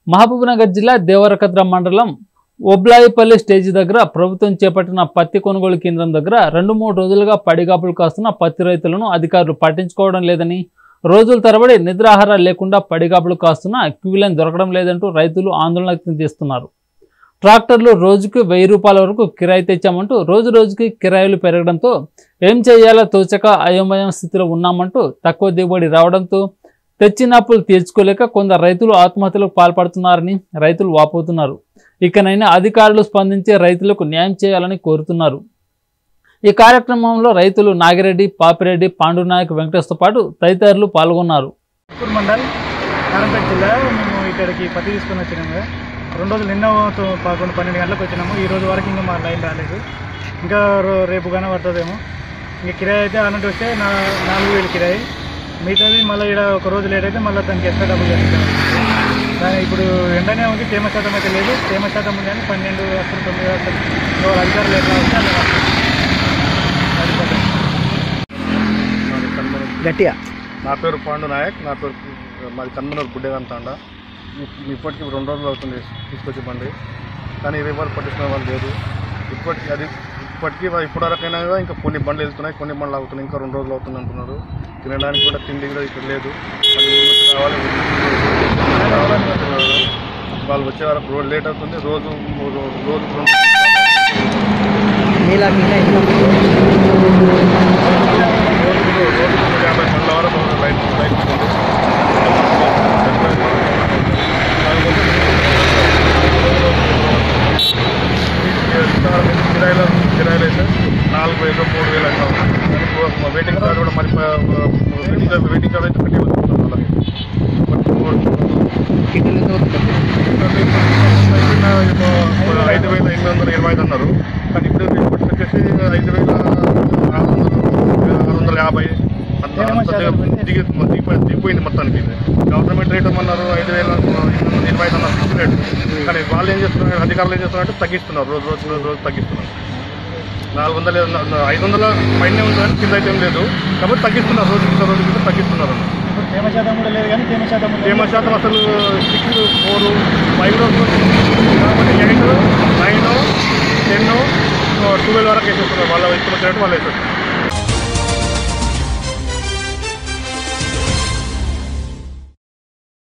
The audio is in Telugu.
మహబూబ్నగర్ జిల్లా దేవరకద్ర మండలం ఒబ్లాయిపల్లి స్టేజి దగ్గర ప్రభుత్వం చేపట్టిన పత్తి కొనుగోలు కేంద్రం దగ్గర రెండు మూడు రోజులుగా పడిగాపులు కాస్తున్న పత్తి రైతులను అధికారులు పట్టించుకోవడం లేదని రోజుల తరబడి నిద్రాహారాలు లేకుండా పడిగాపులు కాస్తున్న క్యూలైన్ దొరకడం లేదంటూ రైతులు ఆందోళన వ్యక్తం చేస్తున్నారు ట్రాక్టర్లు రోజుకు వెయ్యి రూపాయల వరకు కిరాయి తెచ్చామంటూ రోజు రోజుకి కిరాయిలు పెరగడంతో ఏం చేయాలో తోచక అయోమయం స్థితిలో ఉన్నామంటూ తక్కువ దిగుబడి రావడంతో తెచ్చిన అప్పులు తీర్చుకోలేక కొందరు రైతులు ఆత్మహత్యలకు పాల్పడుతున్నారని రైతులు వాపోతున్నారు ఇకనైనా అధికారులు స్పందించి రైతులకు న్యాయం చేయాలని కోరుతున్నారు ఈ కార్యక్రమంలో రైతులు నాగిరెడ్డి పాపిరెడ్డి పాండునాయక్ వెంకటేష్తో పాటు తదితరులు పాల్గొన్నారు చిత్తూరు మండల్ నారాయణపేట జిల్లా మేము ఇక్కడికి పత్తి తీసుకొని వచ్చినాము కదా. రెండు రోజులు నిన్న తో- పదకొండు పన్నెండు గంటలకు వచ్చినాము ఈ రోజు వరకు ఇంకా మా లైన్ రాలేదు ఇంకా రో- రేపు కానీ పడుతుందేమో ఇంకా కిరాయి అయితే అన్నట్టు వస్తే నా నాలుగు వేలు కిరాయి మిగతాది మళ్ళీ ఇక్కడ ఒక రోజు లేట్ అయితే మళ్ళీ దానికి ఎక్స్ట్రా డబ్బులు కట్టించాలి దాని ఇప్పుడు ఎండనే ఉంది తేమ శాతం అయితే లేదు తేమ శాతం ఉంది కానీ పన్నెండు అసలు తొమ్మిది అసలు ఇంకా వాళ్ళ అధికారులు ఎట్లా వస్తే అట్లా రాస్తారు. అది పద్ధతి. మాది కన్మనూరు గట్టిగా నా పేరు పాండు నాయక్ నా పేరు మాది కన్మనూరు గుడ్డెగంతాండ ఇప్పటికి రెండు రోజులు అవుతుంది తీసుకొచ్చి బండి కానీ ఇరవై వరకు పట్టించిన వాళ్ళు లేదు ఇప్పటికి అది ఇప్పటికీ ఇప్పుడు వరకైనా కూడా ఇంకా కొన్ని బండ్లు వెళ్తున్నాయి కొన్ని బండ్లు అవుతున్నాయి ఇంకా రెండు రోజులు అవుతుంది అంటున్నారు తినడానికి కూడా తిండి కూడా ఇక్కడ లేదు అది ఊరి నుంచి రావాలి ఊరి నుంచి రావాలని అంటున్నారు. వాళ్ళు వచ్చే వరకు రోజు లేట్ అవుతుంది రోజు రో- రోజు రెండు మీలా మీలా ఇంకా రోజుకు రోజుకు యాభై బండ్ల వరకు లైట్ లైట్ ఉంది. కిరాయిలు కిరాయిలు అయితే నాలుగు వేలు మూడు వేలు అట్లా ఉంది. వెయిటింగ్ చార్జ్ కూడా మరి వెయిటింగ్ చార్జ్ వెయిటింగ్ చార్జ్ అయితే కట్టి వస్తుంది అలాగే కింటలు ఎంత అవుతుంది ఐదు వేల ఎనిమిది వందల ఇరవై ఐదు అన్నారు కానీ ఇప్పుడు ఇప్పుడు వచ్చేసి ఐదు వేల ఆరు వందలు ఆరు వందల యాభై అంత అంత దిగి దిగిపోయి దిగిపోయింది మొత్తానికి ఇది. గవర్నమెంట్ రేట్ అన్నారు ఐదు వేల ఎనిమిది వందల ఇరవై ఐదు అన్నారు ఫిక్స్ రేట్ కానీ వాళ్ళు ఏం చేస్తున్నారు అధికారులు ఏం చేస్తున్నారంటే తగ్గిస్తున్నారు రోజు రోజు రోజు రోజు తగ్గిస్తున్నారు నాలుగు వందల ఐదు వందల పైన ఉంది కానీ కింద అయితే ఏం లేదు కాబట్టి తగ్గిస్తున్నారు రోజు కింద రోజు కింద తగ్గిస్తున్నారు అన్న ఇప్పుడు తేమ శాతం కూడా లేదు కానీ తేమ శాతం ఉంది. తేమ శాతం అసలు సిక్స్ ఫోర్ ఫైవ్ కాబట్టి ఎయిట్ నైన్ టెన్ ట్వెల్వ్ వరకు వేసేస్తున్నారు వాళ్ళ ఇస్తున్న రేటు వాళ్ళు వేసేస్తున్నారు